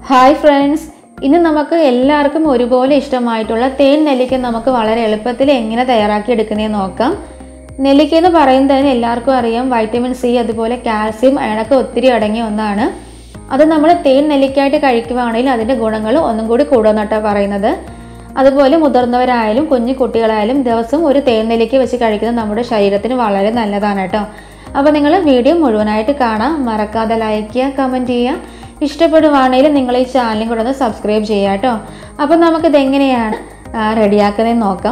hi friends ഇന്ന് നമുക്ക് എല്ലാവർക്കും ഒരുപോലെ ഇഷ്ടമായിട്ടുള്ള തേൻ നെല്ലിക്ക നമുക്ക് വളരെ എളുപ്പത്തിൽ എങ്ങനെ തയ്യാറാക്കി എടുക്കുന്നതെന്ന് നോക്കാം നെല്ലിക്ക എന്ന് പറയുന്നത് തന്നെ എല്ലാവർക്കും അറിയാം വൈറ്റമിൻ സി അതുപോലെ കാൽസ്യം അയണൊക്കെ ഒത്തിരി അടങ്ങിയ ഒന്നാണ് അത് നമ്മൾ തേൻ നെല്ലിക്കായിട്ട് കഴിക്കുവാണെങ്കിൽ അതിൻ്റെ ഗുണങ്ങൾ ഒന്നും കൂടി കൂടുമെന്നാട്ടോ പറയുന്നത് അതുപോലെ മുതിർന്നവരായാലും കുഞ്ഞു കുട്ടികളായാലും ദിവസം ഒരു തേൻ നെല്ലിക്ക വെച്ച് കഴിക്കുന്നത് നമ്മുടെ ശരീരത്തിന് വളരെ നല്ലതാണ് കേട്ടോ അപ്പോൾ നിങ്ങൾ വീഡിയോ മുഴുവനായിട്ട് കാണാം മറക്കാതെ ലൈക്ക് ചെയ്യുക കമൻറ്റ് ചെയ്യുക ഇഷ്ടപ്പെടുവാണെങ്കിൽ നിങ്ങൾ ഈ ചാനലും കൂടെ ഒന്ന് സബ്സ്ക്രൈബ് ചെയ്യുക കേട്ടോ അപ്പോൾ നമുക്കിത് എങ്ങനെയാണ് റെഡിയാക്കുന്നതെന്ന് നോക്കാം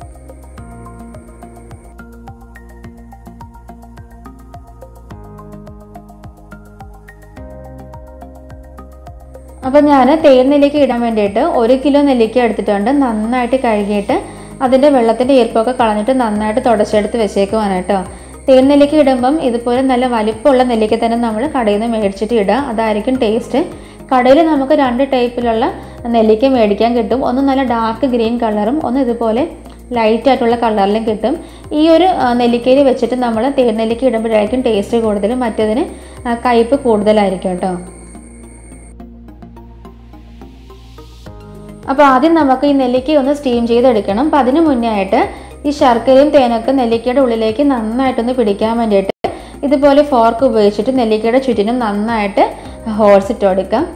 അപ്പോൾ ഞാൻ തേൻ നെല്ലിക്ക ഇടാൻ വേണ്ടിയിട്ട് ഒരു കിലോ നെല്ലിക്ക എടുത്തിട്ടുണ്ട് നന്നായിട്ട് കഴുകിയിട്ട് അതിൻ്റെ വെള്ളത്തിൻ്റെ ഈർപ്പമൊക്കെ കളഞ്ഞിട്ട് നന്നായിട്ട് തുടച്ചെടുത്ത് വെച്ചേക്കുവാണ് കേട്ടോ തേൻ നെല്ലിക്ക ഇടുമ്പം ഇതുപോലെ നല്ല വലിപ്പമുള്ള നെല്ലിക്ക തന്നെ നമ്മൾ കടയിൽ നിന്ന് മേടിച്ചിട്ട് ഇടുക അതായിരിക്കും ടേസ്റ്റ് കടയിൽ നമുക്ക് രണ്ട് ടൈപ്പിലുള്ള നെല്ലിക്ക മേടിക്കാൻ കിട്ടും ഒന്ന് നല്ല ഡാർക്ക് ഗ്രീൻ കളറും ഒന്ന് ഇതുപോലെ ലൈറ്റ് ആയിട്ടുള്ള കളറിലും കിട്ടും ഈ ഒരു നെല്ലിക്കയിൽ വെച്ചിട്ട് നമ്മൾ തേൻ നെല്ലിക്ക ഇടുമ്പോഴായിരിക്കും ടേസ്റ്റ് കൂടുതലും മറ്റേതിന് കയ്പ്പ് കൂടുതലായിരിക്കും കേട്ടോ അപ്പോൾ ആദ്യം നമുക്ക് ഈ നെല്ലിക്ക ഒന്ന് സ്റ്റീം ചെയ്തെടുക്കണം അപ്പോൾ അതിന് മുന്നേ ആയിട്ട് ഈ ശർക്കരയും തേനൊക്കെ നെല്ലിക്കയുടെ ഉള്ളിലേക്ക് നന്നായിട്ടൊന്ന് പിടിക്കാൻ വേണ്ടിയിട്ട് ഇതുപോലെ ഫോർക്ക് ഉപയോഗിച്ചിട്ട് നെല്ലിക്കയുടെ ചുറ്റിനും നന്നായിട്ട് ഹോൾസ് ഇട്ട് കൊടുക്കാം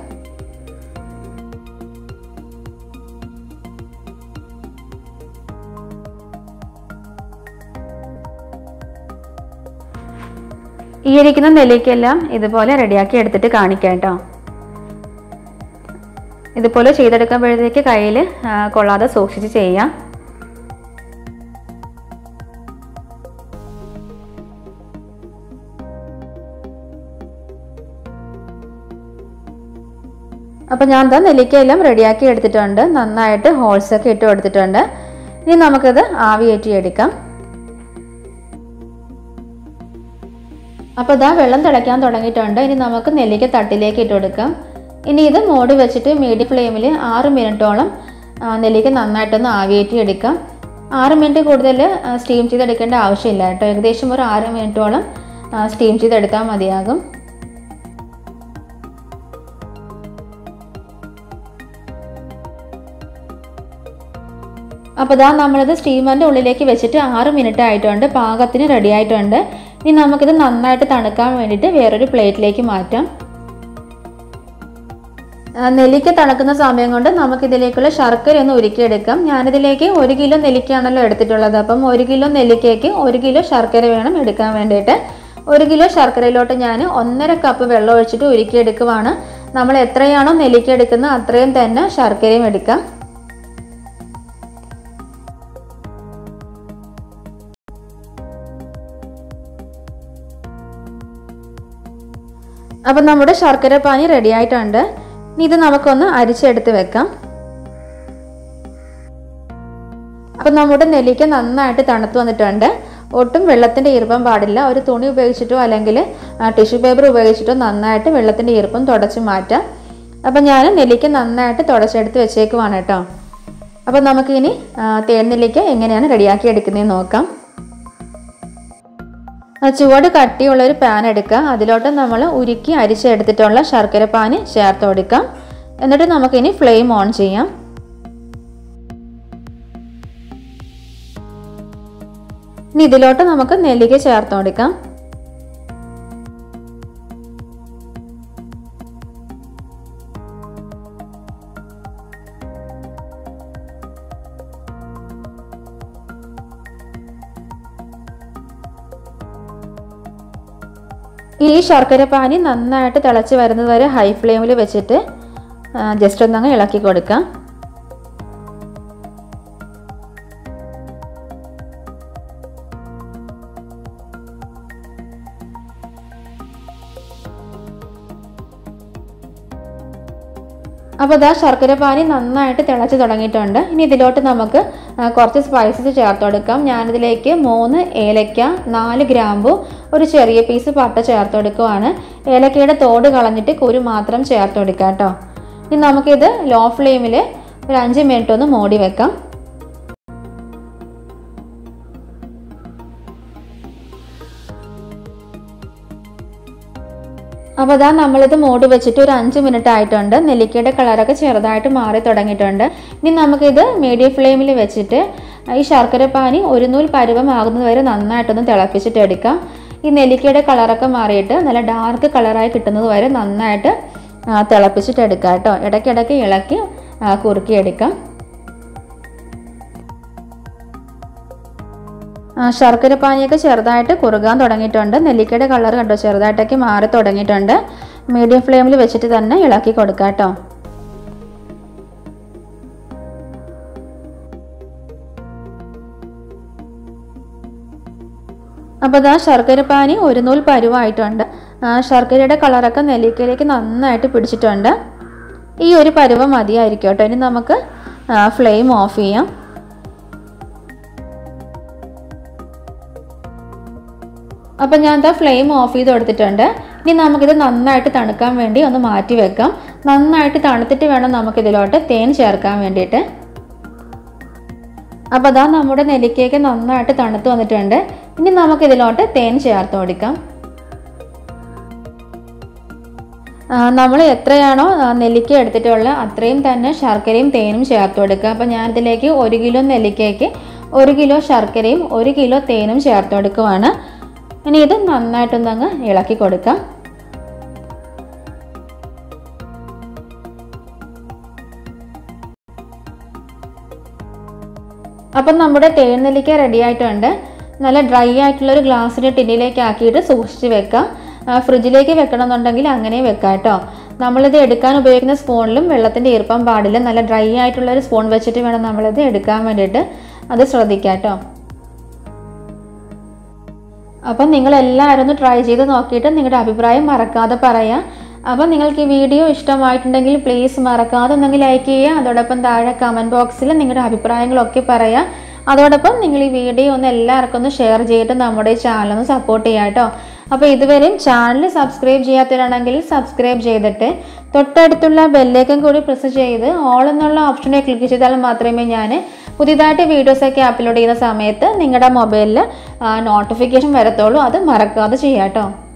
ഈ ഇരിക്കുന്ന നെല്ലിക്കെല്ലാം ഇതുപോലെ റെഡിയാക്കി എടുത്തിട്ട് കാണിക്കാം കേട്ടോ ഇതുപോലെ ചെയ്തെടുക്കുമ്പോഴത്തേക്ക് കയ്യിൽ കൊള്ളാതെ സൂക്ഷിച്ച് ചെയ്യാം അപ്പോൾ ഞാൻ എന്താ നെല്ലിക്കയെല്ലാം റെഡിയാക്കി എടുത്തിട്ടുണ്ട് നന്നായിട്ട് ഹോൾസൊക്കെ ഇട്ട് കൊടുത്തിട്ടുണ്ട് ഇനി നമുക്കിത് ആവിയേറ്റി എടുക്കാം അപ്പോൾ ഇതാ വെള്ളം തിളയ്ക്കാൻ തുടങ്ങിയിട്ടുണ്ട് ഇനി നമുക്ക് നെല്ലിക്ക തട്ടിലേക്ക് ഇട്ട് കൊടുക്കാം ഇനി ഇത് മൂടി വെച്ചിട്ട് മീഡിയം ഫ്ലെയിമിൽ ആറ് മിനിറ്റോളം നെല്ലിക്ക നന്നായിട്ടൊന്ന് ആവിയേറ്റി എടുക്കാം ആറ് മിനിറ്റ് കൂടുതൽ സ്റ്റീം ചെയ്തെടുക്കേണ്ട ആവശ്യമില്ല കേട്ടോ ഏകദേശം ഒരു ആറ് മിനിറ്റോളം സ്റ്റീം ചെയ്തെടുത്താൽ മതിയാകും അപ്പോൾ ഇതാ നമ്മളിത് സ്റ്റീമറിൻ്റെ ഉള്ളിലേക്ക് വെച്ചിട്ട് ആറ് മിനിറ്റ് ആയിട്ടുണ്ട് പാകത്തിന് റെഡി ആയിട്ടുണ്ട് ഇനി നമുക്കിത് നന്നായിട്ട് തണുക്കാൻ വേണ്ടിയിട്ട് വേറൊരു പ്ലേറ്റിലേക്ക് മാറ്റാം നെല്ലിക്ക തണുക്കുന്ന സമയം കൊണ്ട് നമുക്കിതിലേക്കുള്ള ശർക്കര ഒന്ന് ഉരുക്കിയെടുക്കാം ഞാനിതിലേക്ക് ഒരു കിലോ നെല്ലിക്കയാണല്ലോ എടുത്തിട്ടുള്ളത് അപ്പം ഒരു കിലോ നെല്ലിക്കയ്ക്ക് ഒരു കിലോ ശർക്കര വേണം എടുക്കാൻ വേണ്ടിയിട്ട് ഒരു കിലോ ശർക്കരയിലോട്ട് ഞാൻ ഒന്നര കപ്പ് വെള്ളം ഒഴിച്ചിട്ട് ഉരുക്കിയെടുക്കുവാണ് നമ്മൾ എത്രയാണോ നെല്ലിക്ക എടുക്കുന്നത് അത്രയും തന്നെ ശർക്കരയും എടുക്കാം അപ്പം നമ്മുടെ ശർക്കര പാനി റെഡി ആയിട്ടുണ്ട് ഇനി ഇത് നമുക്കൊന്ന് അരിച്ചെടുത്ത് വെക്കാം അപ്പം നമ്മുടെ നെല്ലിക്ക നന്നായിട്ട് തണുത്ത് വന്നിട്ടുണ്ട് ഒട്ടും വെള്ളത്തിൻ്റെ ഈർപ്പം പാടില്ല ഒരു തുണി ഉപയോഗിച്ചിട്ടോ അല്ലെങ്കിൽ ടിഷ്യൂ പേപ്പർ ഉപയോഗിച്ചിട്ടോ നന്നായിട്ട് വെള്ളത്തിൻ്റെ ഈർപ്പം തുടച്ച് മാറ്റാം അപ്പം ഞാൻ നെല്ലിക്ക നന്നായിട്ട് തുടച്ചെടുത്ത് വെച്ചേക്കുവാണ് കേട്ടോ അപ്പം നമുക്കിനി തേൻ നെല്ലിക്ക എങ്ങനെയാണ് റെഡിയാക്കി എടുക്കുന്നതെന്ന് നോക്കാം ചുവട് കട്ടിയുള്ള ഒരു പാൻ എടുക്കുക അതിലോട്ട് നമ്മൾ ഉരുക്കി അരിച്ചെടുത്തിട്ടുള്ള ശർക്കര പാന് ചേർത്ത് കൊടുക്കാം എന്നിട്ട് നമുക്കിനി ഫ്ലെയിം ഓൺ ചെയ്യാം ഇനി ഇതിലോട്ട് നമുക്ക് നെല്ലിക്ക ചേർത്ത് കൊടുക്കാം ഈ ശർക്കര പാനി നന്നായിട്ട് തിളച്ച് വരുന്നത് വരെ ഹൈ ഫ്ലെയിമിൽ വെച്ചിട്ട് ജസ്റ്റ് ഒന്നങ്ങ് ഇളക്കി കൊടുക്കാം അപ്പോൾ ഇതാ ശർക്കര പാനി നന്നായിട്ട് തിളച്ച് തുടങ്ങിയിട്ടുണ്ട് ഇനി ഇതിലോട്ട് നമുക്ക് കുറച്ച് സ്പൈസസ് ചേർത്ത് കൊടുക്കാം ഞാനിതിലേക്ക് മൂന്ന് ഏലക്ക നാല് ഗ്രാമ്പു ഒരു ചെറിയ പീസ് പട്ട ചേർത്ത് കൊടുക്കുവാണ് ഏലക്കയുടെ തോട് കളഞ്ഞിട്ട് കുരു മാത്രം ചേർത്ത് കൊടുക്കാം കേട്ടോ ഇനി നമുക്കിത് ലോ ഫ്ലെയിമിൽ ഒരു അഞ്ച് മിനിറ്റ് ഒന്ന് മൂടി വെക്കാം അപ്പോൾ അതാ നമ്മളിത് മൂടി വെച്ചിട്ട് ഒരു അഞ്ച് മിനിറ്റ് ആയിട്ടുണ്ട് നെല്ലിക്കയുടെ കളറൊക്കെ ചെറുതായിട്ട് മാറി തുടങ്ങിയിട്ടുണ്ട് ഇനി നമുക്കിത് മീഡിയം ഫ്ലെയിമിൽ വെച്ചിട്ട് ഈ ശർക്കര പാനി ഒരു നൂൽ പരുവമാകുന്നത് വരെ നന്നായിട്ടൊന്ന് തിളപ്പിച്ചിട്ട് എടുക്കാം ഈ നെല്ലിക്കയുടെ കളറൊക്കെ മാറിയിട്ട് നല്ല ഡാർക്ക് കളറായി കിട്ടുന്നത് വരെ നന്നായിട്ട് ആ, തിളപ്പിച്ചിട്ട് എടുക്കാം കേട്ടോ ഇടയ്ക്കിടയ്ക്ക് ഇളക്കി ആ, കുറുക്കിയെടുക്കാം ആ, ശർക്കര പാനിയൊക്കെ ചെറുതായിട്ട് കുറുകാൻ തുടങ്ങിയിട്ടുണ്ട് നെല്ലിക്കയുടെ കളർ കണ്ടോ ചെറുതായിട്ടൊക്കെ മാറി തുടങ്ങിയിട്ടുണ്ട് മീഡിയം ഫ്ലെയിമിൽ വെച്ചിട്ട് തന്നെ ഇളക്കി കൊടുക്കാം കേട്ടോ അപ്പോൾ ഇതാ ശർക്കര പാനി ഒരു നൂൽ പരുവായിട്ടുണ്ട് ആ, ശർക്കരയുടെ കളറൊക്കെ നെല്ലിക്കയിലേക്ക് നന്നായിട്ട് പിടിച്ചിട്ടുണ്ട് ഈ ഒരു പരുവം മതിയായിരിക്കും കേട്ടോ ഇനി നമുക്ക് ഫ്ലെയിം ഓഫ് ചെയ്യാം അപ്പം ഞാൻ എന്താ ഫ്ലെയിം ഓഫ് ചെയ്ത് കൊടുത്തിട്ടുണ്ട് ഇനി നമുക്കിത് നന്നായിട്ട് തണുക്കാൻ വേണ്ടി ഒന്ന് മാറ്റി വെക്കാം നന്നായിട്ട് തണുത്തിട്ട് വേണം നമുക്കിതിലോട്ട് തേൻ ചേർക്കാൻ വേണ്ടിയിട്ട് അപ്പോൾ അതാ നമ്മുടെ നെല്ലിക്കയൊക്കെ നന്നായിട്ട് തണുത്ത് വന്നിട്ടുണ്ട് ഇനി നമുക്കിതിലോട്ട് തേൻ ചേർത്ത് കൊടുക്കാം നമ്മൾ എത്രയാണോ ആ, നെല്ലിക്ക എടുത്തിട്ടുള്ളത് അത്രയും തന്നെ ശർക്കരയും തേനും ചേർത്ത് കൊടുക്കുക അപ്പോൾ ഞാനിതിലേക്ക് ഒരു കിലോ നെല്ലിക്കയ്ക്ക് ഒരു കിലോ ശർക്കരയും ഒരു കിലോ തേനും ചേർത്ത് കൊടുക്കുവാണ് ഇനി ഇത് നന്നായിട്ടൊന്നങ്ങ് ഇളക്കി കൊടുക്കാം അപ്പം നമ്മുടെ തേൻ നെല്ലിക്ക റെഡി ആയിട്ടുണ്ട് നല്ല ഡ്രൈ ആയിട്ടുള്ള ഒരു ഗ്ലാസ്സിൻ്റെ ടിന്നിലേക്ക് ആക്കിയിട്ട് സൂക്ഷിച്ച് വെക്കാം ആ, ഫ്രിഡ്ജിലേക്ക് വെക്കണം എന്നുണ്ടെങ്കിൽ അങ്ങനെ വെക്കാം കേട്ടോ നമ്മളിത് എടുക്കാൻ ഉപയോഗിക്കുന്ന സ്പൂണിലും വെള്ളത്തിൻ്റെ ഈർപ്പം പാടില്ല നല്ല ഡ്രൈ ആയിട്ടുള്ള ഒരു സ്പൂൺ വെച്ചിട്ട് വേണം നമ്മളിത് എടുക്കാൻ വേണ്ടിയിട്ട് അത് ശ്രദ്ധിക്കാം കേട്ടോ അപ്പം നിങ്ങൾ എല്ലാവരും ഒന്ന് ട്രൈ ചെയ്ത് നോക്കിയിട്ട് നിങ്ങളുടെ അഭിപ്രായം മറക്കാതെ പറയാം അപ്പം നിങ്ങൾക്ക് ഈ വീഡിയോ ഇഷ്ടമായിട്ടുണ്ടെങ്കിൽ പ്ലീസ് മറക്കാതെ ഒന്നെങ്കിൽ ലൈക്ക് ചെയ്യുക അതോടൊപ്പം താഴെ കമൻറ്റ് ബോക്സിൽ നിങ്ങളുടെ അഭിപ്രായങ്ങളൊക്കെ പറയാം അതോടൊപ്പം നിങ്ങൾ ഈ വീഡിയോ ഒന്ന് എല്ലാവർക്കും ഒന്ന് ഷെയർ ചെയ്തിട്ട് നമ്മുടെ ഈ ചാനൽ ഒന്ന് സപ്പോർട്ട് ചെയ്യാം കേട്ടോ അപ്പോൾ ഇതുവരെയും ചാനൽ സബ്സ്ക്രൈബ് ചെയ്യാത്തവരാണെങ്കിൽ സബ്സ്ക്രൈബ് ചെയ്തിട്ട് തൊട്ടടുത്തുള്ള ബെല്ലേക്കും കൂടി പ്രസ് ചെയ്ത് ഓൾ എന്നുള്ള ഓപ്ഷനെ ക്ലിക്ക് ചെയ്താൽ മാത്രമേ ഞാൻ പുതിയതായിട്ട് വീഡിയോസൊക്കെ അപ്ലോഡ് ചെയ്യുന്ന സമയത്ത് നിങ്ങളുടെ മൊബൈലിൽ നോട്ടിഫിക്കേഷൻ വരത്തുള്ളൂ അത് മറക്കാതെ ചെയ്യാം കേട്ടോ